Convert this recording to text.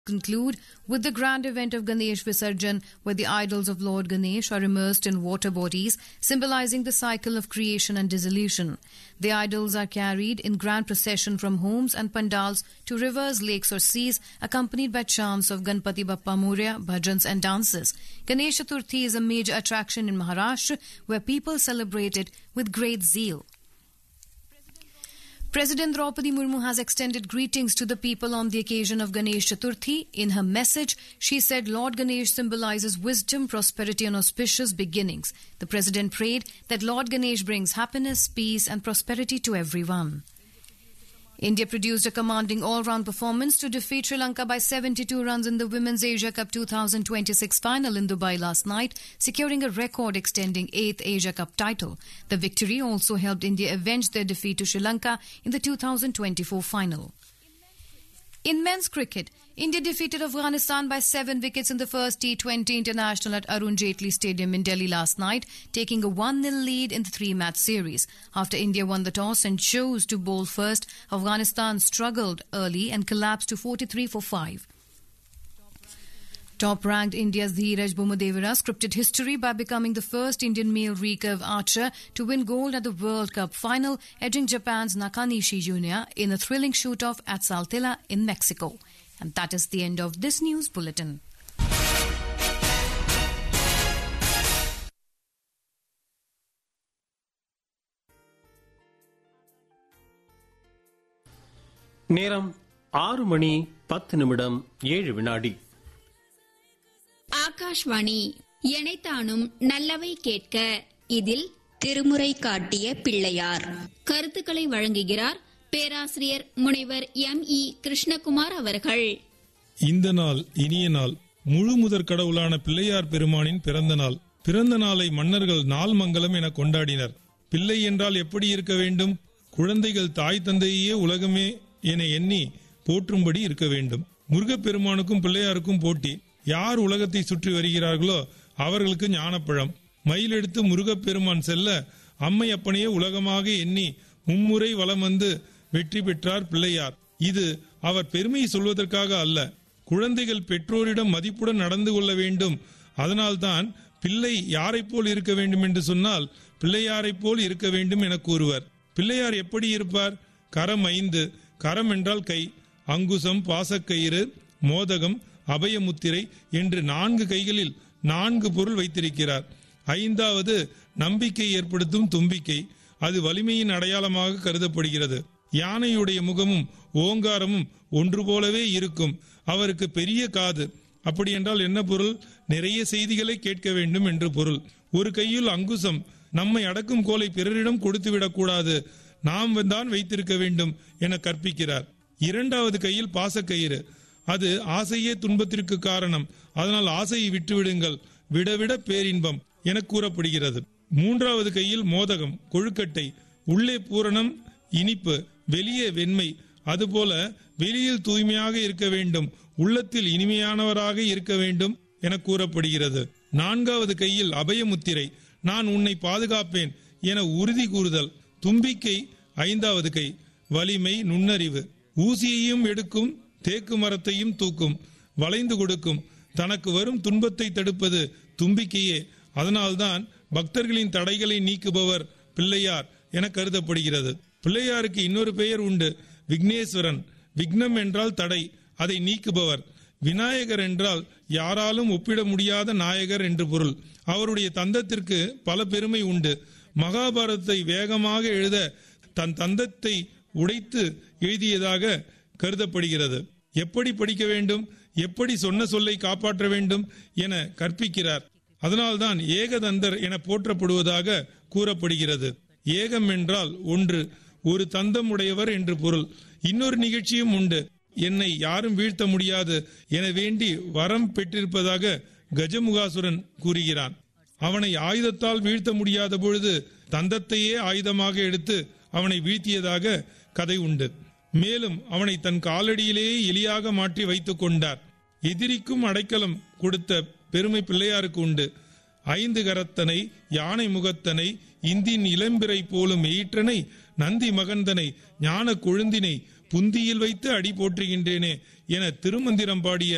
conclude with the grand event of Ganesh Visarjan, where the idols of Lord Ganesh are immersed in water bodies, symbolizing the cycle of creation and dissolution. The idols are carried in grand procession from homes and pandals to rivers, lakes, or seas, accompanied by chants of Ganpati Bappa Moria, bhajans, and dances. Ganesh Chaturthi is a major attraction in Maharashtra, where people celebrate it with great zeal. President Draupadi Murmu has extended greetings to the people on the occasion of Ganesh Chaturthi. In her message, she said Lord Ganesh symbolizes wisdom, prosperity, and auspicious beginnings. The president prayed that Lord Ganesh brings happiness, peace, and prosperity to everyone. India produced a commanding all-round performance to defeat Sri Lanka by 72 runs in the Women's Asia Cup 2026 final in Dubai last night, securing a record-extending eighth Asia Cup title. The victory also helped India avenge their defeat to Sri Lanka in the 2024 final. In men's cricket, India defeated Afghanistan by seven wickets in the first T20 international at Arun Jaitley Stadium in Delhi last night, taking a 1 0 lead in the three match series. After India won the toss and chose to bowl first, Afghanistan struggled early and collapsed to 43 for 5. Top ranked India's Dheeraj Bhumudevara scripted history by becoming the first Indian male recurve archer to win gold at the World Cup final, edging Japan's Nakanishi Jr. in a thrilling shoot off at Saltilla in Mexico. And that is the end of this news bulletin. நேரம் ஆறு மணி பத்து நிமிடம் ஏழு வினாடி ஆகாஷ்வாணி எனைத்தானும் நல்லவை கேட்க இதில் திருமுறை காட்டிய பிள்ளையார் கருத்துக்களை வழங்குகிறார் பேராசிரியர் முனைவர் எம் இ கிருஷ்ணகுமார் அவர்கள் இந்த நாள் இனிய நாள் முழு முதற் கடவுளான பிள்ளையார் பெருமானின் பிறந்த நாள் பிறந்த நாளை மன்னர்கள் நாள் மங்கலம் என கொண்டாடினர் பிள்ளை என்றால் எப்படி இருக்க வேண்டும் குழந்தைகள் தாய் தந்தையே உலகமே என எண்ணி போற்றும்படி இருக்க வேண்டும் முருகப்பெருமானுக்கும் பிள்ளையாருக்கும் போட்டி யார் உலகத்தை சுற்றி வருகிறார்களோ அவர்களுக்கு ஞானப்பழம் மயில் எடுத்து முருகப்பெருமான் செல்ல அம்மை அப்பனையே உலகமாக எண்ணி மும்முறை வலம் வந்து வெற்றி பெற்றார் பிள்ளையார் இது அவர் பெருமையை சொல்வதற்காக அல்ல குழந்தைகள் பெற்றோரிடம் மதிப்புடன் நடந்து கொள்ள வேண்டும் அதனால்தான் பிள்ளை யாரைப் போல் இருக்க வேண்டும் என்று சொன்னால் பிள்ளையாரைப் போல் இருக்க வேண்டும் என கூறுவர் பிள்ளையார் எப்படி இருப்பார் கரம் ஐந்து கரம் என்றால் கை அங்குசம் பாசக்கயிறு மோதகம் அபயமுத்திரை என்று நான்கு கைகளில் நான்கு பொருள் வைத்திருக்கிறார் ஐந்தாவது நம்பிக்கை ஏற்படுத்தும் தும்பிக்கை அது வலிமையின் அடையாளமாக கருதப்படுகிறது யானையுடைய முகமும் ஓங்காரமும் ஒன்று போலவே இருக்கும் அவருக்கு பெரிய காது அப்படி என்றால் என்ன பொருள் நிறைய செய்திகளை கேட்க வேண்டும் என்று பொருள் ஒரு கையில் அங்குசம் நம்மை அடக்கும் கோலை பிறரிடம் கொடுத்து விடக்கூடாது நாம் தான் வைத்திருக்க வேண்டும் என கற்பிக்கிறார் இரண்டாவது கையில் பாசக்கயிறு அது ஆசையே துன்பத்திற்கு காரணம் அதனால் ஆசையை விட்டுவிடுங்கள் விடவிட பேரின்பம் என கூறப்படுகிறது மூன்றாவது கையில் மோதகம் கொழுக்கட்டை உள்ளே பூரணம் இனிப்பு வெளியே வெண்மை அதுபோல வெளியில் தூய்மையாக இருக்க வேண்டும் உள்ளத்தில் இனிமையானவராக இருக்க வேண்டும் என கூறப்படுகிறது நான்காவது கையில் அபயமுத்திரை நான் உன்னை பாதுகாப்பேன் என உறுதி கூறுதல் தும்பிக்கை ஐந்தாவது கை வலிமை நுண்ணறிவு ஊசியையும் எடுக்கும் தேக்கு மரத்தையும் தூக்கும் வளைந்து கொடுக்கும் தனக்கு வரும் துன்பத்தை தடுப்பது தும்பிக்கையே அதனால்தான் பக்தர்களின் தடைகளை நீக்குபவர் பிள்ளையார் என கருதப்படுகிறது பிள்ளையாருக்கு இன்னொரு பெயர் உண்டு விக்னேஸ்வரன் விக்னம் என்றால் தடை அதை நீக்குபவர் விநாயகர் என்றால் யாராலும் ஒப்பிட முடியாத நாயகர் என்று பொருள் அவருடைய தந்தத்திற்கு பல பெருமை உண்டு மகாபாரதத்தை வேகமாக எழுத தன் தந்தத்தை உடைத்து எழுதியதாக கருதப்படுகிறது எப்படி படிக்க வேண்டும் எப்படி சொன்ன சொல்லை காப்பாற்ற வேண்டும் என கற்பிக்கிறார் அதனால்தான் ஏகதந்தர் என போற்றப்படுவதாக கூறப்படுகிறது ஏகம் என்றால் ஒன்று ஒரு தந்தம் உடையவர் என்று பொருள் இன்னொரு நிகழ்ச்சியும் உண்டு என்னை யாரும் வீழ்த்த முடியாது என வேண்டி வரம் பெற்றிருப்பதாக கஜமுகாசுரன் கூறுகிறான் அவனை ஆயுதத்தால் வீழ்த்த முடியாத பொழுது தந்தத்தையே ஆயுதமாக எடுத்து அவனை வீழ்த்தியதாக கதை உண்டு மேலும் அவனை தன் காலடியிலேயே எலியாக மாற்றி வைத்துக் கொண்டார் எதிரிக்கும் அடைக்கலம் கொடுத்த பெருமை பிள்ளையாருக்கு உண்டு ஐந்து கரத்தனை யானை முகத்தனை இந்தின் இளம்பிறை போலும் எயிற்றனை நந்தி மகந்தனை ஞான கொழுந்தினை புந்தியில் வைத்து அடி போற்றுகின்றேனே என திருமந்திரம் பாடிய